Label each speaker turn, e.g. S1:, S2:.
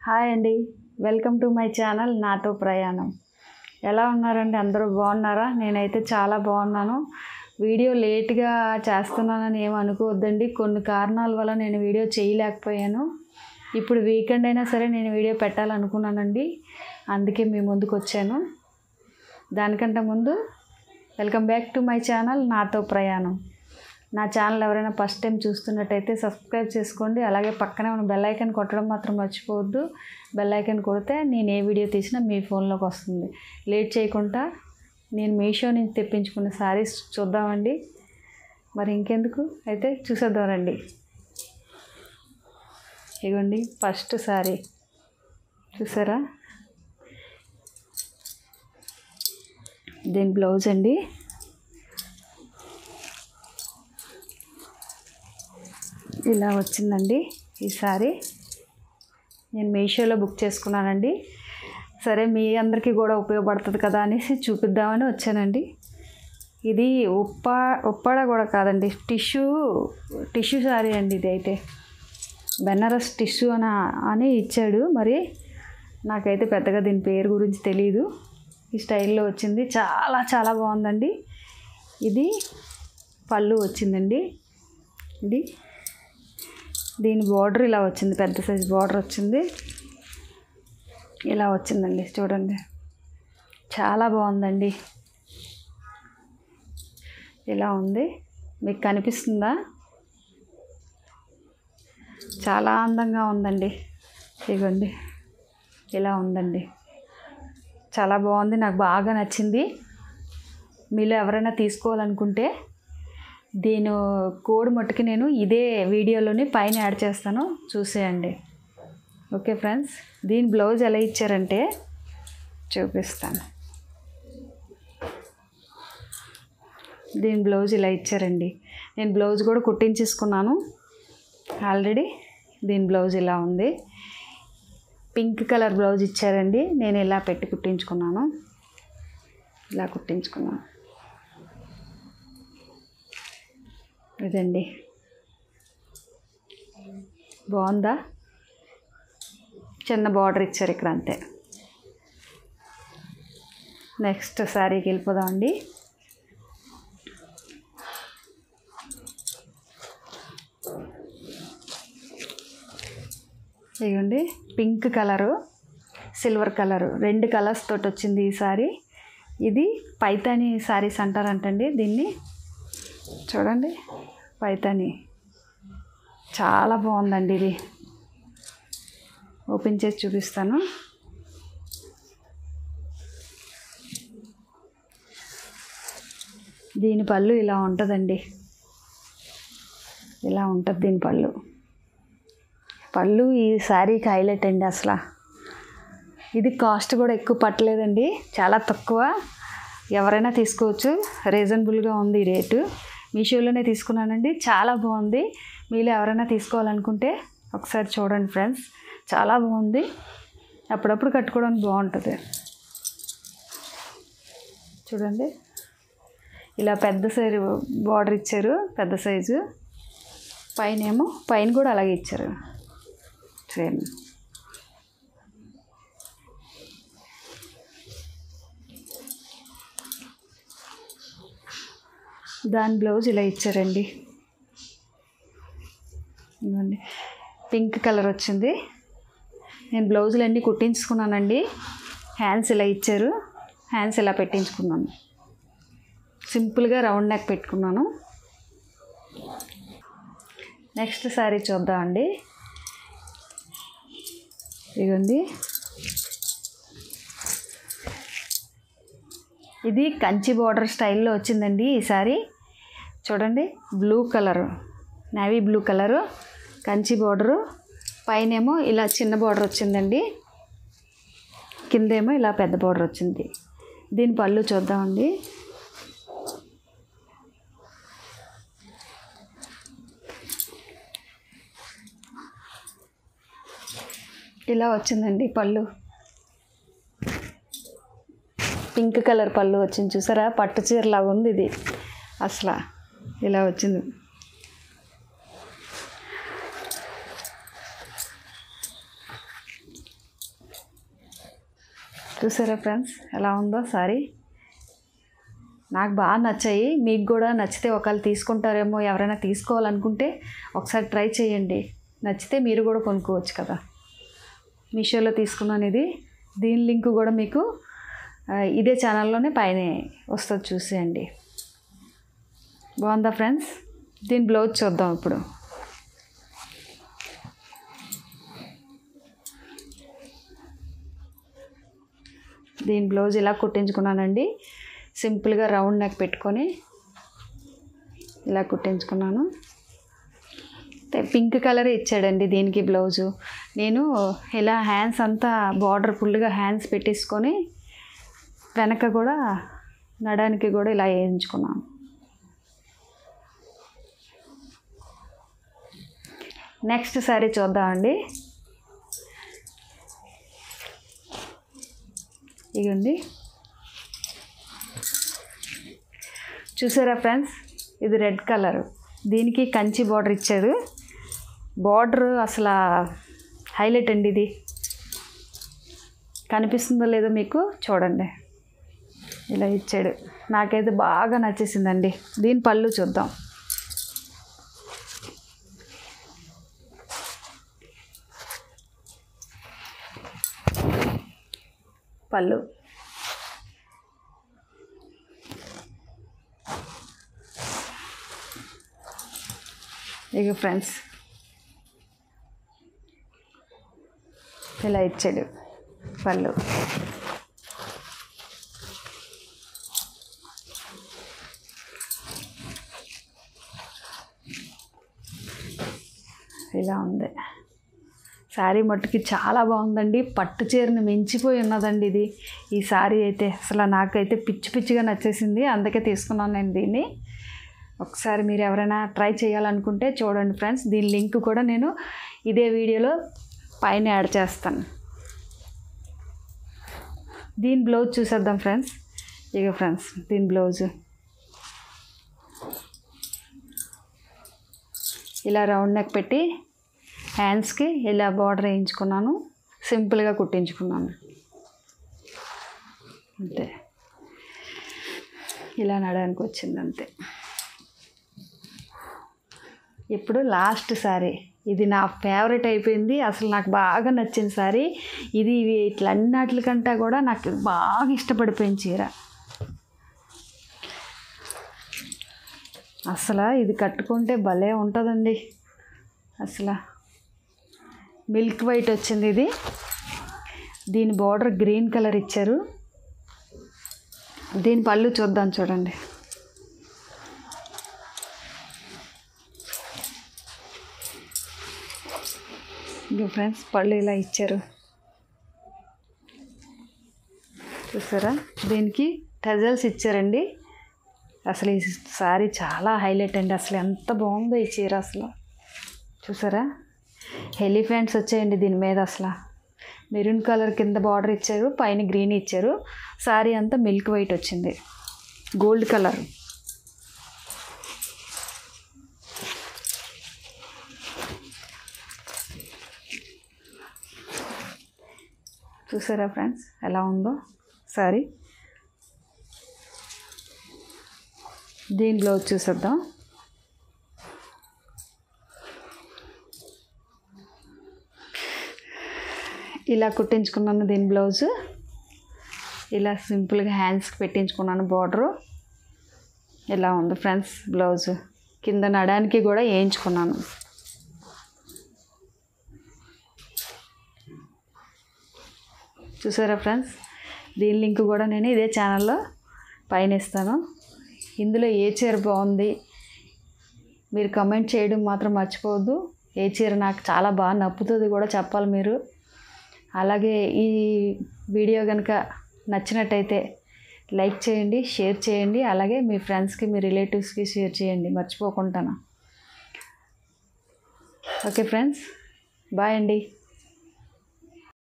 S1: hi అండి welcome to my channel నాతో ప్రయాణం ఎలా ఉన్నారండి అందరూ బాగున్నారా నేనైతే చాలా బాగున్నాను వీడియో లేట్గా చేస్తున్నానని ఏం అనుకోవద్దండి కొన్ని కారణాల వల్ల నేను వీడియో చేయలేకపోయాను ఇప్పుడు వీకెండ్ అయినా సరే నేను వీడియో పెట్టాలనుకున్నానండి అందుకే మీ ముందుకు వచ్చాను దానికంటే ముందు welcome back to my channel నాతో ప్రయాణం నా ఛానల్ ఎవరైనా ఫస్ట్ టైం చూస్తున్నట్టయితే సబ్స్క్రైబ్ చేసుకోండి అలాగే పక్కనే ఉన్న బెల్ ఐకాన్ కొట్టడం మాత్రం మర్చిపోవద్దు బెల్ ఐకాన్ కొడితే నేను ఏ వీడియో తీసినా మీ ఫోన్లోకి వస్తుంది లేట్ చేయకుండా నేను మీషో నుంచి తెప్పించుకున్న శారీస్ చూద్దామండి మరి ఇంకెందుకు అయితే చూసేద్దాం రండి ఇగోండి ఫస్ట్ శారీ చూసారా దీని బ్లౌజ్ అండి ఇలా వచ్చిందండి ఈ సారీ నేను మీషోలో బుక్ చేసుకున్నానండి సరే మీ అందరికీ కూడా ఉపయోగపడుతుంది కదా అనేసి చూపిద్దామని వచ్చానండి ఇది ఉప్ప ఉప్పాడ కూడా కాదండి టిష్యూ టిష్యూ సారీ అండి ఇది అయితే బెనారస్ టిష్యూ అని అని ఇచ్చాడు మరి నాకైతే పెద్దగా దీని పేరు గురించి తెలియదు ఈ స్టైల్లో వచ్చింది చాలా చాలా బాగుందండి ఇది పళ్ళు వచ్చిందండి ఇది దీని బార్డర్ ఇలా వచ్చింది పెద్ద సైజ్ బార్డర్ వచ్చింది ఇలా వచ్చిందండి చూడండి చాలా బాగుందండి ఇలా ఉంది మీకు కనిపిస్తుందా చాలా అందంగా ఉందండి ఇదిగోండి ఇలా ఉందండి చాలా బాగుంది నాకు బాగా నచ్చింది మీలో ఎవరైనా తీసుకోవాలనుకుంటే దీని కోడ్ మట్టుకి నేను ఇదే వీడియోలోని పైన యాడ్ చేస్తాను చూసేయండి ఓకే ఫ్రెండ్స్ దీని బ్లౌజ్ ఎలా ఇచ్చారంటే చూపిస్తాను దీని బ్లౌజ్ ఇలా ఇచ్చారండి నేను బ్లౌజ్ కూడా కుట్టించేసుకున్నాను ఆల్రెడీ దీని బ్లౌజ్ ఇలా ఉంది పింక్ కలర్ బ్లౌజ్ ఇచ్చారండి నేను ఇలా పెట్టి కుట్టించుకున్నాను ఇలా కుట్టించుకున్నాను ఇదండి బాగుందా చిన్న బార్డర్ ఇచ్చారు ఇక్కడ అంతే నెక్స్ట్ శారీకి వెళ్ళిపోదామండి ఇదిగోండి పింక్ కలరు సిల్వర్ కలరు రెండు కలర్స్ తోటి వచ్చింది ఈ సారీ ఇది పైతాని శారీస్ అంటారంటండి దీన్ని చూడండి పైతాని చాలా బాగుందండి ఇది ఓపెన్ చేసి చూపిస్తాను దీని పళ్ళు ఇలా ఉంటుందండి ఇలా ఉంటుంది దీని పళ్ళు పళ్ళు ఈ శారీకి హైలైట్ అండి అసలు ఇది కాస్ట్ కూడా ఎక్కువ పట్టలేదండి చాలా తక్కువ ఎవరైనా తీసుకోవచ్చు రీజనబుల్గా ఉంది ఈ రేటు మీషోలోనే తీసుకున్నానండి చాలా బాగుంది మీలో ఎవరైనా తీసుకోవాలనుకుంటే ఒకసారి చూడండి ఫ్రెండ్స్ చాలా బాగుంది అప్పుడప్పుడు కట్టుకోవడానికి బాగుంటుంది చూడండి ఇలా పెద్ద సైజు బార్డర్ ఇచ్చారు పెద్ద సైజు పైన ఏమో పైన కూడా అలాగే ఇచ్చారు సేమ్ దాని బ్లౌజ్ ఇలా ఇచ్చారండి ఇవ్వండి పింక్ కలర్ వచ్చింది నేను బ్లౌజులు అన్నీ కుట్టించుకున్నానండి హ్యాండ్స్ ఇలా ఇచ్చారు హ్యాండ్స్ ఇలా పెట్టించుకున్నాను సింపుల్గా రౌండ్ నెక్ పెట్టుకున్నాను నెక్స్ట్ శారీ చూద్దామండి ఇదిగోండి ఇది కంచి బార్డర్ స్టైల్లో వచ్చిందండి ఈ సారీ చూడండి blue colour navy blue colour Kanchi border పైనేమో ఇలా చిన్న బార్డర్ వచ్చిందండి కిందేమో ఇలా పెద్ద బార్డర్ వచ్చింది దీని పళ్ళు చూద్దామండి ఇలా వచ్చిందండి పళ్ళు పింక్ కలర్ పళ్ళు వచ్చింది చూసారా పట్టు చీరలాగా ఉంది ఇది అసలు ఇలా వచ్చింది చూసారా ఫ్రెండ్స్ ఎలా ఉందో సారీ నాకు బాగా నచ్చాయి మీకు కూడా నచ్చితే ఒకవేళ తీసుకుంటారేమో ఎవరైనా తీసుకోవాలనుకుంటే ఒకసారి ట్రై చేయండి నచ్చితే మీరు కూడా కొనుక్కోవచ్చు కదా మీషోలో తీసుకున్నాను ఇది దీని లింక్ కూడా మీకు ఆ, ఇదే ఛానల్లోనే పైన వస్తుంది చూసేయండి బాగుందా ఫ్రెండ్స్ దీని బ్లౌజ్ చూద్దాం ఇప్పుడు దీని బ్లౌజ్ ఇలా కుట్టించుకున్నానండి సింపుల్గా రౌండ్ నెక్ పెట్టుకొని ఇలా కుట్టించుకున్నాను అయితే పింక్ కలర్ ఇచ్చాడండి దీనికి బ్లౌజు నేను ఇలా హ్యాండ్స్ అంతా బార్డర్ ఫుల్గా హ్యాండ్స్ పెట్టేసుకొని వెనక కూడా నడానికి కూడా ఇలా వేయించుకున్నాను నెక్స్ట్ సారీ చూద్దామండి ఇదండి చూసారా ఫ్రెండ్స్ ఇది రెడ్ కలర్ దీనికి కంచి బార్డర్ ఇచ్చాడు బార్డర్ అసలు హైలైట్ అండి ఇది కనిపిస్తుందో లేదో మీకు చూడండి ఇలా ఇచ్చాడు నాకైతే బాగా నచ్చేసిందండి దీని పళ్ళు చూద్దాం పళ్ళు ఇక ఫ్రెండ్స్ ఇలా ఇచ్చాడు పళ్ళు ఇలా ఉంది శారీ మట్టుకి చాలా బాగుందండి పట్టు చీరని మించిపోయి ఉన్నదండి ఇది ఈ శారీ అయితే అసలు నాకైతే పిచ్చి పిచ్చిగా నచ్చేసింది అందుకే తీసుకున్నాను నేను దీన్ని ఒకసారి మీరు ఎవరైనా ట్రై చేయాలనుకుంటే చూడండి ఫ్రెండ్స్ దీని లింక్ కూడా నేను ఇదే వీడియోలో పైన యాడ్ చేస్తాను దీని బ్లౌజ్ చూసేద్దాం ఫ్రెండ్స్ ఇక ఫ్రెండ్స్ దీని బ్లౌజ్ ఇలా రౌండ్ నెక్ పెట్టి హ్యాండ్స్కి ఇలా బార్డర్ వేయించుకున్నాను సింపుల్గా కుట్టించుకున్నాను అంతే ఇలా నడడానికి వచ్చింది అంతే ఇప్పుడు లాస్ట్ సారీ ఇది నా ఫేవరెట్ అయిపోయింది అసలు నాకు బాగా నచ్చిన సారీ ఇది ఇవి ఇట్లా అన్నిటికంటే కూడా నాకు బాగా ఇష్టపడిపోయింది చీర అసలు ఇది కట్టుకుంటే భలే ఉంటుందండి అసలు మిల్క్ వైట్ వచ్చింది ఇది దీని బార్డర్ గ్రీన్ కలర్ ఇచ్చారు దీని పళ్ళు చూద్దాం చూడండి ఇంకా ఫ్రెండ్స్ పళ్ళు ఇలా ఇచ్చారు చూసారా దీనికి టజల్స్ ఇచ్చారండి అసలు ఈ సారీ చాలా హైలైట్ అండి అసలు ఎంత బాగుందో ఈ చీర అసలు చూసారా ఎలిఫెంట్స్ వచ్చాయండి దీని మీద అసలు మెరూన్ కలర్ కింద బార్డర్ ఇచ్చారు పైన గ్రీన్ ఇచ్చారు సారీ అంతా మిల్క్ వైట్ వచ్చింది గోల్డ్ కలర్ చూసారా ఫ్రెండ్స్ ఎలా ఉందో సారీ దీని బ్లౌజ్ చూసేద్దాం ఇలా కుట్టించుకున్నాను దీని బ్లౌజ్ ఇలా సింపుల్గా హ్యాండ్స్కి పెట్టించుకున్నాను బార్డరు ఇలా ఉంది ఫ్రెండ్స్ బ్లౌజ్ కింద నడానికి కూడా వేయించుకున్నాను చూసారా ఫ్రెండ్స్ దీని లింక్ కూడా నేను ఇదే ఛానల్లో పైన ఇస్తాను ఇందులో ఏ చీర బాగుంది మీరు కమెంట్ చేయడం మాత్రం మర్చిపోవద్దు ఏ చీర నాకు చాలా బాగా నప్పుతుంది కూడా చెప్పాలి మీరు అలాగే ఈ వీడియో కనుక నచ్చినట్టయితే లైక్ చేయండి షేర్ చేయండి అలాగే మీ ఫ్రెండ్స్కి మీ రిలేటివ్స్కి షేర్ చేయండి మర్చిపోకుండాను ఓకే ఫ్రెండ్స్ బాయ్ అండి